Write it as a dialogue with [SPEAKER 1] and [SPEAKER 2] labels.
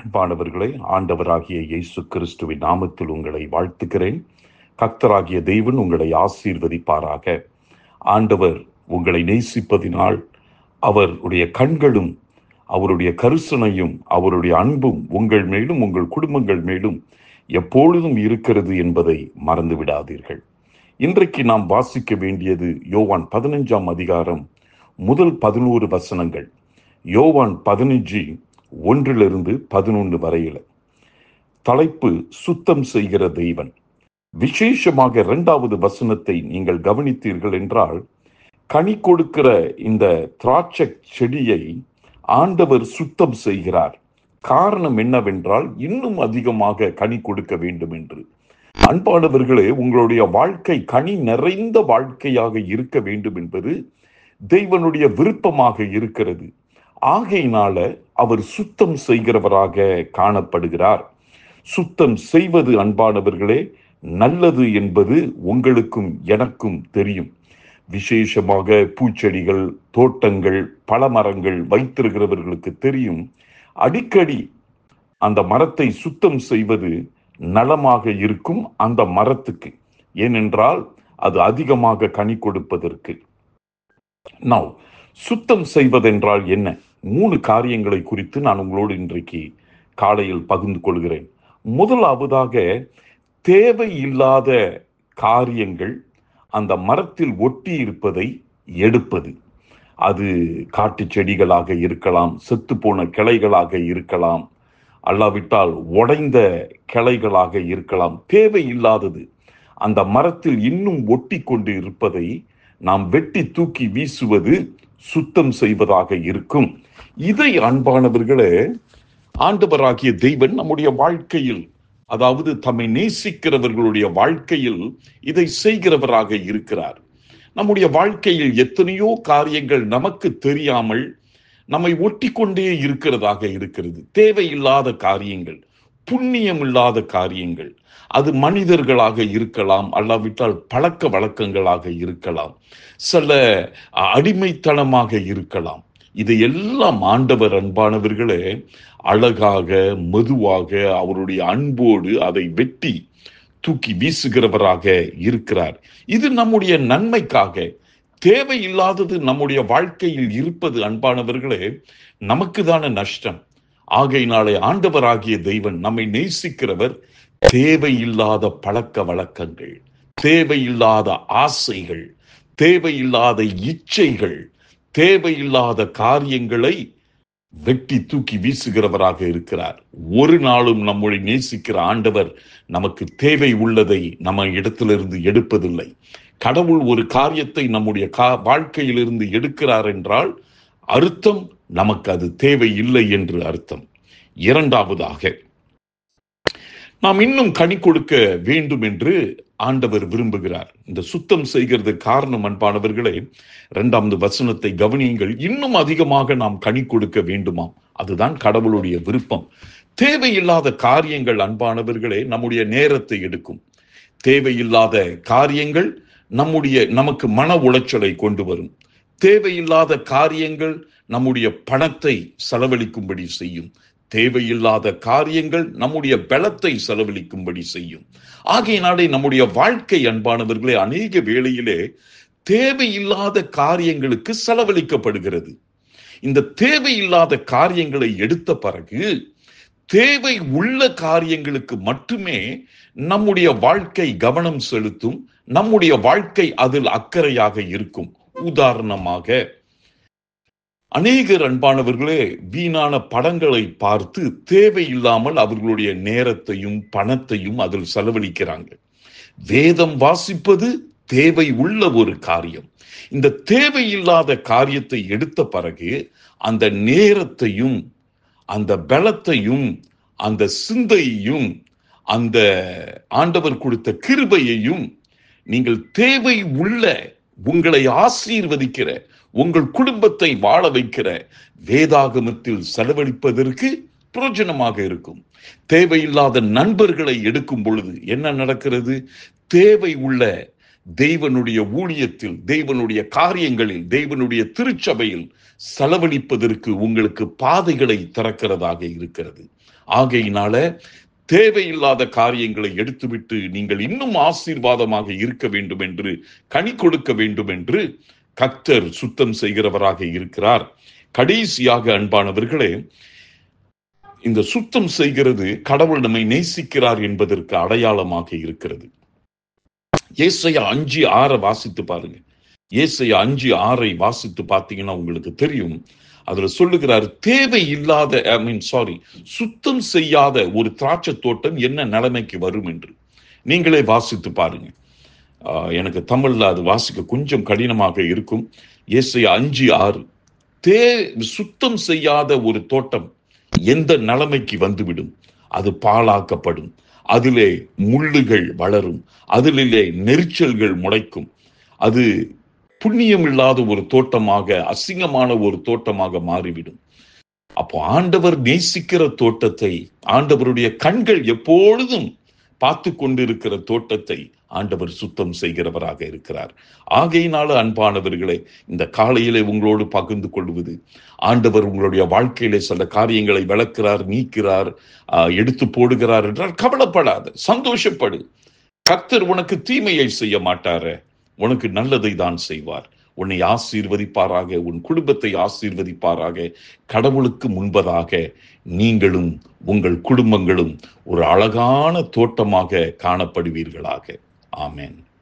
[SPEAKER 1] அன்பானவர்களே ஆண்டவராகிய இயேசு கிறிஸ்துவின் நாமத்தில் உங்களை வாழ்த்துகிறேன் கர்த்தராகிய தெய்வன் உங்களை ஆசீர்வதிப்பாராக ஆண்டவர் உங்களை நேசிப்பதினால் அவருடைய கண்களும் அவருடைய கருசனையும் அவருடைய அன்பும் உங்கள் மேலும் உங்கள் குடும்பங்கள் மேலும் எப்பொழுதும் இருக்கிறது என்பதை மறந்து விடாதீர்கள் இன்றைக்கு நாம் வாசிக்க வேண்டியது யோவான் பதினஞ்சாம் அதிகாரம் முதல் பதினோரு வசனங்கள் யோவான் பதினஞ்சு ஒன்றிலிருந்து பதினொன்று வரையில தலைப்பு சுத்தம் செய்கிற தெய்வன் விசேஷமாக இரண்டாவது வசனத்தை நீங்கள் கவனித்தீர்கள் என்றால் கனி கொடுக்கிற இந்த திராட்சை செடியை ஆண்டவர் சுத்தம் செய்கிறார் காரணம் என்னவென்றால் இன்னும் அதிகமாக கனி கொடுக்க வேண்டும் என்று அன்பானவர்களே உங்களுடைய வாழ்க்கை கனி நிறைந்த வாழ்க்கையாக இருக்க வேண்டும் என்பது தெய்வனுடைய விருப்பமாக இருக்கிறது ஆகையினால அவர் சுத்தம் செய்கிறவராக காணப்படுகிறார் சுத்தம் செய்வது அன்பானவர்களே நல்லது என்பது உங்களுக்கும் எனக்கும் தெரியும் விசேஷமாக பூச்செடிகள் தோட்டங்கள் பழமரங்கள் வைத்திருக்கிறவர்களுக்கு தெரியும் அடிக்கடி அந்த மரத்தை சுத்தம் செய்வது நலமாக இருக்கும் அந்த மரத்துக்கு ஏனென்றால் அது அதிகமாக கனி கொடுப்பதற்கு நவ் சுத்தம் செய்வதென்றால் என்ன மூணு காரியங்களை குறித்து நான் உங்களோடு இன்றைக்கு காலையில் பகிர்ந்து கொள்கிறேன் முதலாவதாக தேவையில்லாத காரியங்கள் அந்த மரத்தில் ஒட்டி இருப்பதை எடுப்பது அது காட்டு செடிகளாக இருக்கலாம் செத்து போன கிளைகளாக இருக்கலாம் அல்லாவிட்டால் உடைந்த கிளைகளாக இருக்கலாம் தேவையில்லாதது அந்த மரத்தில் இன்னும் ஒட்டி கொண்டு இருப்பதை நாம் வெட்டி தூக்கி வீசுவது சுத்தம் செய்வதாக இருக்கும் இதை அன்பானவர்களே ஆண்டவராகிய தெய்வன் நம்முடைய வாழ்க்கையில் அதாவது தம்மை நேசிக்கிறவர்களுடைய வாழ்க்கையில் இதை செய்கிறவராக இருக்கிறார் நம்முடைய வாழ்க்கையில் எத்தனையோ காரியங்கள் நமக்கு தெரியாமல் நம்மை ஒட்டி கொண்டே இருக்கிறதாக இருக்கிறது தேவையில்லாத காரியங்கள் புண்ணியம் இல்லாத காரியங்கள் அது மனிதர்களாக இருக்கலாம் அல்லாவிட்டால் பழக்க வழக்கங்களாக இருக்கலாம் சில அடிமைத்தனமாக இருக்கலாம் இதையெல்லாம் ஆண்டவர் அன்பானவர்களே அழகாக மெதுவாக அவருடைய அன்போடு அதை வெட்டி தூக்கி வீசுகிறவராக இருக்கிறார் இது நம்முடைய நன்மைக்காக தேவையில்லாதது நம்முடைய வாழ்க்கையில் இருப்பது அன்பானவர்களே நமக்கு தான நஷ்டம் ஆகையினாலே ஆண்டவராகிய தெய்வன் நம்மை நேசிக்கிறவர் தேவையில்லாத பழக்க வழக்கங்கள் தேவையில்லாத ஆசைகள் தேவையில்லாத இச்சைகள் தேவையில்லாத காரியங்களை வெட்டி தூக்கி வீசுகிறவராக இருக்கிறார் ஒரு நாளும் நம்முடைய நேசிக்கிற ஆண்டவர் நமக்கு தேவை உள்ளதை நம்ம இடத்திலிருந்து எடுப்பதில்லை கடவுள் ஒரு காரியத்தை நம்முடைய கா வாழ்க்கையிலிருந்து எடுக்கிறார் என்றால் அர்த்தம் நமக்கு அது தேவை இல்லை என்று அர்த்தம் இரண்டாவதாக நாம் இன்னும் கனி கொடுக்க வேண்டும் என்று ஆண்டவர் விரும்புகிறார் இந்த சுத்தம் செய்கிறது காரணம் அன்பானவர்களே இரண்டாவது வசனத்தை கவனியுங்கள் இன்னும் அதிகமாக நாம் கனி கொடுக்க வேண்டுமாம் அதுதான் கடவுளுடைய விருப்பம் தேவையில்லாத காரியங்கள் அன்பானவர்களே நம்முடைய நேரத்தை எடுக்கும் தேவையில்லாத காரியங்கள் நம்முடைய நமக்கு மன உளைச்சலை கொண்டு வரும் தேவையில்லாத காரியங்கள் நம்முடைய பணத்தை செலவழிக்கும்படி செய்யும் தேவையில்லாத காரியங்கள் நம்முடைய பலத்தை செலவழிக்கும்படி செய்யும் ஆகையினாலே நம்முடைய வாழ்க்கை அன்பானவர்களே அநேக வேளையிலே தேவையில்லாத காரியங்களுக்கு செலவழிக்கப்படுகிறது இந்த தேவையில்லாத காரியங்களை எடுத்த பிறகு தேவை உள்ள காரியங்களுக்கு மட்டுமே நம்முடைய வாழ்க்கை கவனம் செலுத்தும் நம்முடைய வாழ்க்கை அதில் அக்கறையாக இருக்கும் உதாரணமாக அநேகர் அன்பானவர்களே வீணான படங்களை பார்த்து தேவையில்லாமல் அவர்களுடைய நேரத்தையும் பணத்தையும் அதில் செலவழிக்கிறாங்க வேதம் வாசிப்பது தேவை உள்ள ஒரு காரியம் இந்த தேவையில்லாத காரியத்தை எடுத்த பிறகு அந்த நேரத்தையும் அந்த பலத்தையும் அந்த சிந்தையையும் அந்த ஆண்டவர் கொடுத்த கிருபையையும் நீங்கள் தேவை உள்ள உங்களை ஆசீர்வதிக்கிற உங்கள் குடும்பத்தை வாழ வைக்கிற வேதாகமத்தில் செலவழிப்பதற்கு பிரயோஜனமாக இருக்கும் தேவையில்லாத நண்பர்களை எடுக்கும் பொழுது என்ன நடக்கிறது தேவை உள்ள தெய்வனுடைய ஊழியத்தில் தெய்வனுடைய காரியங்களில் தெய்வனுடைய திருச்சபையில் செலவழிப்பதற்கு உங்களுக்கு பாதைகளை திறக்கிறதாக இருக்கிறது ஆகையினால தேவையில்லாத காரியங்களை எடுத்துவிட்டு நீங்கள் இன்னும் ஆசீர்வாதமாக இருக்க வேண்டும் என்று கனி கொடுக்க வேண்டும் என்று கத்தர் சுத்தம் செய்கிறவராக இருக்கிறார் கடைசியாக அன்பானவர்களே இந்த சுத்தம் செய்கிறது கடவுள் நம்மை நேசிக்கிறார் என்பதற்கு அடையாளமாக இருக்கிறது ஏசையா அஞ்சு ஆறை வாசித்து பாருங்க ஏசையா அஞ்சு ஆறை வாசித்து பார்த்தீங்கன்னா உங்களுக்கு தெரியும் அதுல சொல்லுகிறார் தேவை இல்லாத ஐ மீன் சாரி சுத்தம் செய்யாத ஒரு திராட்சை தோட்டம் என்ன நிலைமைக்கு வரும் என்று நீங்களே வாசித்து பாருங்க ஆஹ் எனக்கு தமிழ்ல அது வாசிக்க கொஞ்சம் கடினமாக இருக்கும் ஏசையா அஞ்சு ஆறு தே சுத்தம் செய்யாத ஒரு தோட்டம் எந்த நிலைமைக்கு வந்துவிடும் அது பாழாக்கப்படும் அதிலே முள்ளுகள் வளரும் அதிலே நெரிச்சல்கள் முளைக்கும் அது புண்ணியம் இல்லாத ஒரு தோட்டமாக அசிங்கமான ஒரு தோட்டமாக மாறிவிடும் அப்போ ஆண்டவர் நேசிக்கிற தோட்டத்தை ஆண்டவருடைய கண்கள் எப்பொழுதும் பார்த்து கொண்டிருக்கிற தோட்டத்தை ஆண்டவர் சுத்தம் செய்கிறவராக இருக்கிறார் ஆகையினால அன்பானவர்களே இந்த காலையிலே உங்களோடு பகிர்ந்து கொள்வது ஆண்டவர் உங்களுடைய வாழ்க்கையிலே சில காரியங்களை விளக்கிறார் நீக்கிறார் ஆஹ், எடுத்து போடுகிறார் என்றால் கவலைப்படாத சந்தோஷப்படு கர்த்தர் உனக்கு தீமையை செய்ய மாட்டாரே உனக்கு நல்லதை தான் செய்வார் உன்னை ஆசீர்வதிப்பாராக உன் குடும்பத்தை ஆசீர்வதிப்பாராக கடவுளுக்கு முன்பதாக நீங்களும் உங்கள் குடும்பங்களும் ஒரு அழகான தோட்டமாக காணப்படுவீர்களாக ஆமென்